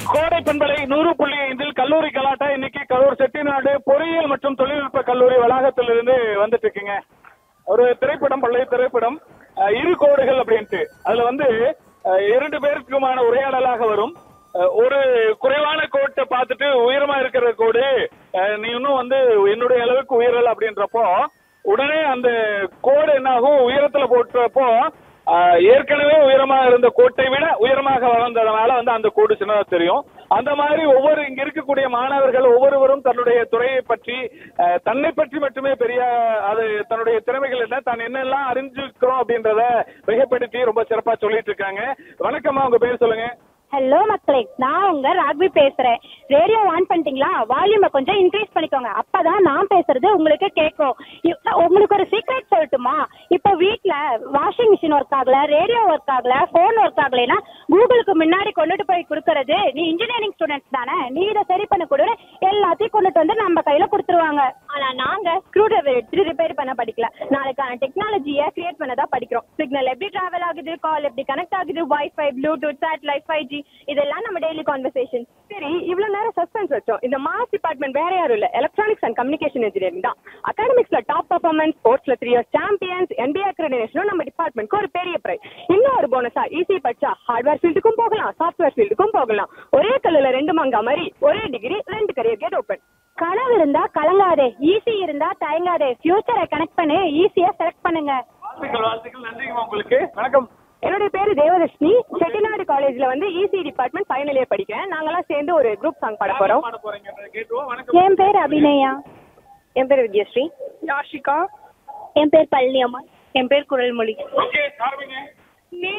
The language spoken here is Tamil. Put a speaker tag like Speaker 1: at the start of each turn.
Speaker 1: கோடை பண்பலை நூறு புள்ளி ஐந்தில் கல்லூரி கலாட்டா இன்னைக்கு கரூர் செட்டிநாடு பொறியியல் மற்றும் தொழில்நுட்ப கல்லூரி வளாகத்திலிருந்து வந்துட்டு இருக்குங்க ஒரு திரைப்படம் பழைய திரைப்படம் அஹ், இரு கோடுகள் அப்படின்ட்டு அதுல வந்து அஹ், இரண்டு பேருக்குமான உரையாடலாக வரும் அஹ், ஒரு குறைவான கோட்டை பார்த்துட்டு உயரமா இருக்கிற கோடு அஹ், நீ இன்னும் வந்து என்னுடைய அளவுக்கு உயரல அப்படின்றப்போ உடனே அந்த கோடு என்னாகும் உயரத்துல போட்டுறப்போ ஆஹ் ஏற்கனவே உயரமா இருந்த கோட்டை விட உயரமாக வளர்ந்ததுனால வந்து அந்த கோடு சின்னதா தெரியும் அந்த மாதிரி ஒவ்வொரு இங்க இருக்கக்கூடிய மாணவர்கள் ஒவ்வொருவரும் தன்னுடைய துறையை பற்றி ஆஹ் தன்னை பற்றி மட்டுமே பெரிய அது தன்னுடைய திறமைகள் என்ன தான் என்னெல்லாம் அறிஞ்சிருக்கிறோம் அப்படின்றத மிகப்படுத்தி ரொம்ப சிறப்பா சொல்லிட்டு இருக்காங்க வணக்கம்மா உங்க பேர் சொல்லுங்க
Speaker 2: ஹலோ மக்களே நான் உங்க ராக்வி பேசுறேன் ரேடியோ ஆன் பண்ணிட்டீங்களா வால்யூமை கொஞ்சம் இன்க்ரீஸ் பண்ணிக்கோங்க அப்பதான் நான் பேசுறது உங்களுக்கு கேட்கும் இ- உங்களுக்கு ஒரு சீக்ரெட் சொல்லட்டுமா இப்போ வீட்ல வாஷிங் மிஷின் ஒர்க் ஆகல ரேடியோ ஒர்க் ஆகல ஃபோன் ஒர்க் ஆகலைன்னா கூகுளுக்கு முன்னாடி கொண்டுட்டு போய் கொடுக்கறது நீ இன்ஜினியரிங் ஸ்டூடெண்ட்ஸ் தானே நீ இதை சரி பண்ண கொடு எல்லாத்தையும் கொண்டுட்டு வந்து நம்ம கையில கொடுத்துருவாங்க ஆனா நாங்க ஸ்க்ரூ டிரைவர் எடுத்து ரிப்பேர் பண்ண படிக்கல நாளைக்கான டெக்னாலஜியை கிரியேட் பண்ண தான் படிக்கிறோம் சிக்னல் எப்படி டிராவல் ஆகுது கால் எப்படி கனெக்ட் ஆகுது wifi Bluetooth satellite five G இதெல்லாம் நம்ம டெய்லி கான்வர்சேஷன்
Speaker 3: சரி இவ்வளவு நேரம் சஸ்பென்ஸ் வச்சோம் இந்த மாஸ் டிபார்ட்மெண்ட் வேற யாரும் இல்ல எலக்ட்ரானிக்ஸ் அண்ட் கம்யூனிகேஷன் இன்ஜினியரிங் தான் அகாடமிக்ஸ்ல டாப் பர்ஃபார்மன்ஸ் ஸ்போர்ட்ஸ்ல த்ரீ இயர்ஸ் சாம்பியன்ஸ் NBA அக்ரெடினேஷனும் நம்ம டிபார்ட்மெண்ட்க்கு ஒரு பெரிய பிரைஸ் இன்னும் ஒரு போனஸா ஈஸி படிச்சா ஹார்ட்வேர் ஃபீல்டுக்கும் போகலாம் சாஃப்ட்வேர் ஃபீல்டுக்கும் போகலாம் ஒரே கல்லுல ரெண்டு மங்கா மாதிரி ஒரே டிகிரி ரெண்டு கரியர் கேட் ஓபன்
Speaker 2: கனவு இருந்தா கலங்காதே ஈஸி இருந்தா தயங்காதே ஃபியூச்சரை கனெக்ட் பண்ணி ஈஸியா செலக்ட் பண்ணுங்க
Speaker 1: வாழ்த்துக்கள் வாழ்த்துக்கள் நன்றிங்கம்மா உங்களுக்கு வணக்கம்
Speaker 3: என்னுடைய பேரு தேவதர்ஷினி செட்டிநாடு காலேஜ்ல வந்து இசி டிபார்ட்மெண்ட் ஃபைனல் இயர் படிக்கிறேன் நாங்கெல்லாம் சேர்ந்து ஒரு குரூப் சாங் பாட போறோம்
Speaker 1: பாட போறீங்க கேட்டுவோம் வணக்கம்
Speaker 2: என் பேர் அபிநயா
Speaker 3: என் பேர் வித்யஸ்ரீ யாஷிகா
Speaker 2: என் பேர் பழனியம்மா என் பேர் குரல்மொழி
Speaker 1: ஓகே ஆரம்பிங்க